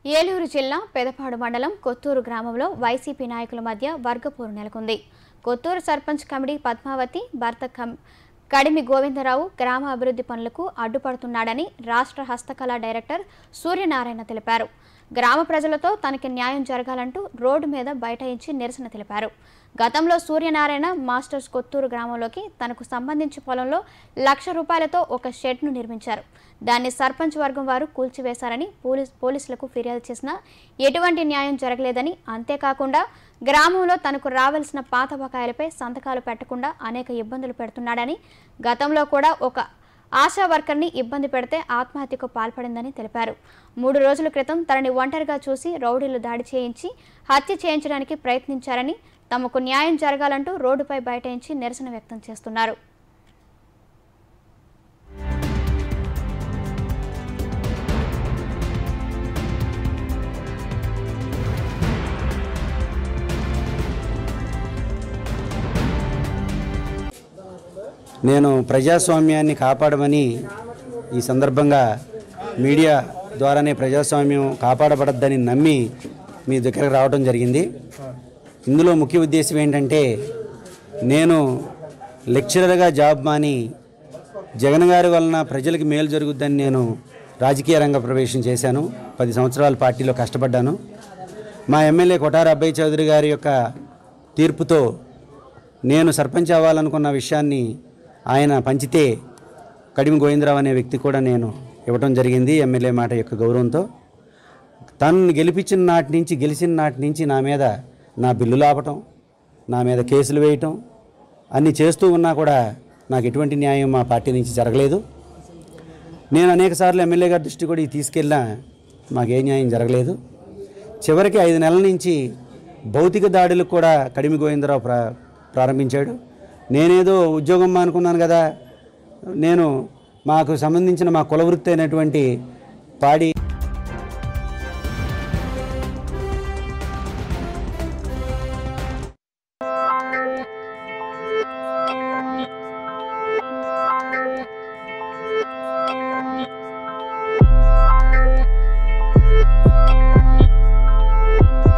ఏలూరు జిల్లా పెదపాడు మండలం కొత్తూరు గ్రామంలో వైసీపీ నాయకుల మధ్య వర్గపోరు నెలకొంది కొత్తూరు సర్పంచ్ కమిటీ పద్మావతి భర్త కం- కడిమి గోవిందరావు గ్రామ అభివృద్ధి పనులకు అడ్డుపడుతున్నాడని రాష్ట్ర హస్తకళా డైరెక్టర్ సూర్యనారాయణ తెలిపారు గ్రామ ప్రజలతో తనకి న్యాయం జరగాలంటూ రోడ్డు మీద బైఠాయించి నిరసన తెలిపారు గతంలో సూర్యనారాయణ మాస్టర్స్ కొత్తూరు గ్రామంలోకి తనకు సంబంధించి పొలంలో లక్ష రూపాయలతో ఒక షెడ్ను నిర్మించారు దాన్ని సర్పంచ్ వర్గం వారు కూల్చివేశారని పోలీస్ పోలీసులకు ఫిర్యాదు చేసినా ఎటువంటి న్యాయం జరగలేదని అంతేకాకుండా గ్రామంలో తనకు రావాల్సిన పాత బకాయిలపై సంతకాలు పెట్టకుండా అనేక ఇబ్బందులు పెడుతున్నాడని గతంలో కూడా ఒక ఆశా వర్కర్ని ఇబ్బంది పెడితే ఆత్మహత్యకు పాల్పడిందని తెలిపారు మూడు రోజుల క్రితం తనని ఒంటరిగా చూసి రౌడీలు దాడి చేయించి హత్య చేయించడానికి ప్రయత్నించారని తమకు న్యాయం జరగాలంటూ రోడ్డుపై బైఠాయించి నిరసన వ్యక్తం చేస్తున్నారు నేను ప్రజాస్వామ్యాన్ని కాపాడమని ఈ సందర్భంగా మీడియా ద్వారానే ప్రజాస్వామ్యం కాపాడబడద్దని నమ్మి మీ దగ్గరకు రావడం జరిగింది ఇందులో ముఖ్య ఉద్దేశం ఏంటంటే నేను లెక్చరర్గా జాబ్ మాని జగన్ గారి వలన ప్రజలకు మేలు జరుగుద్దని నేను రాజకీయ రంగ ప్రవేశం చేశాను పది సంవత్సరాల పార్టీలో కష్టపడ్డాను మా ఎమ్మెల్యే కొటార అబ్బాయి చౌదరి గారి యొక్క తీర్పుతో నేను సర్పంచ్ అవ్వాలనుకున్న విషయాన్ని ఆయన పంచితే కడిమి గోవిందరావు అనే వ్యక్తి కూడా నేను ఇవ్వటం జరిగింది ఎమ్మెల్యే మాట యొక్క గౌరవంతో తనని గెలిపించిన నాటి నుంచి గెలిచిన నాటి నుంచి నా మీద నా బిల్లులు ఆపటం నా మీద కేసులు వేయటం అన్నీ చేస్తూ ఉన్నా కూడా నాకు ఎటువంటి న్యాయం మా పార్టీ నుంచి జరగలేదు నేను అనేకసార్లు ఎమ్మెల్యే గారి దృష్టి కూడా ఇది తీసుకెళ్ళినా మాకే న్యాయం జరగలేదు చివరికి ఐదు నెలల నుంచి భౌతిక దాడులకు కూడా కడిమి గోవిందరావు ప్రా ప్రారంభించాడు నేనేదో ఉద్యోగం అనుకున్నాను కదా నేను మాకు సంబంధించిన మా కుల వృత్తి అయినటువంటి పాడి